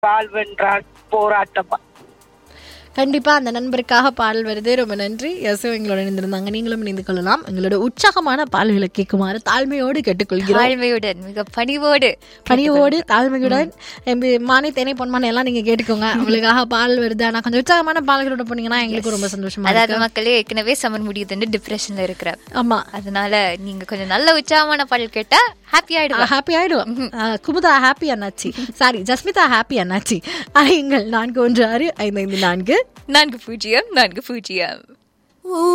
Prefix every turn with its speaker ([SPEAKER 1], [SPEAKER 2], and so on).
[SPEAKER 1] வாழ்வென்றால் போராட்டமா
[SPEAKER 2] கண்டிப்பா அந்த நண்பருக்காக பாடல் வருது ரொம்ப நன்றி யசோ எங்களோட இணைந்திருந்தாங்க நீங்களும் இணைந்து கொள்ளலாம் எங்களோட உற்சாகமான பாடல்களை கேட்குமாறு தாழ்மையோடு கேட்டுக்கொள்கிறோம்
[SPEAKER 3] தாழ்மையுடன் மிக பணிவோடு
[SPEAKER 2] பணியோடு தாழ்மையுடன் எம்பி மானி தேனை பொன்மானி எல்லாம் நீங்க கேட்டுக்கோங்க உங்களுக்காக பாடல் வருது ஆனா கொஞ்சம் உற்சாகமான பாடல்களோட போனீங்கன்னா எங்களுக்கு ரொம்ப சந்தோஷமா
[SPEAKER 3] அதாவது
[SPEAKER 2] இருக்கு
[SPEAKER 3] மக்களே ஏற்கனவே சமன் முடியுதுன்னு டிப்ரெஷன்ல இருக்கிற
[SPEAKER 2] ஆமா
[SPEAKER 3] அதனால நீங்க கொஞ்சம் நல்ல உற்சாகமான பாடல் கேட்டா ஹாப்பி ஆயிடுவா
[SPEAKER 2] ஹாப்பி ஆயிடுவோம் அஹ், குமுதா ஹாப்பி அண்ணாச்சி சாரி ஜஸ்மிதா ஹாப்பி அண்ணாச்சி அழையுங்கள் நான்கு ஒன்று ஆறு ஐந்து ஐந்து நான்கு
[SPEAKER 3] நான்கு பூஜ்ஜியம் நான்கு பூஜ்ஜியம்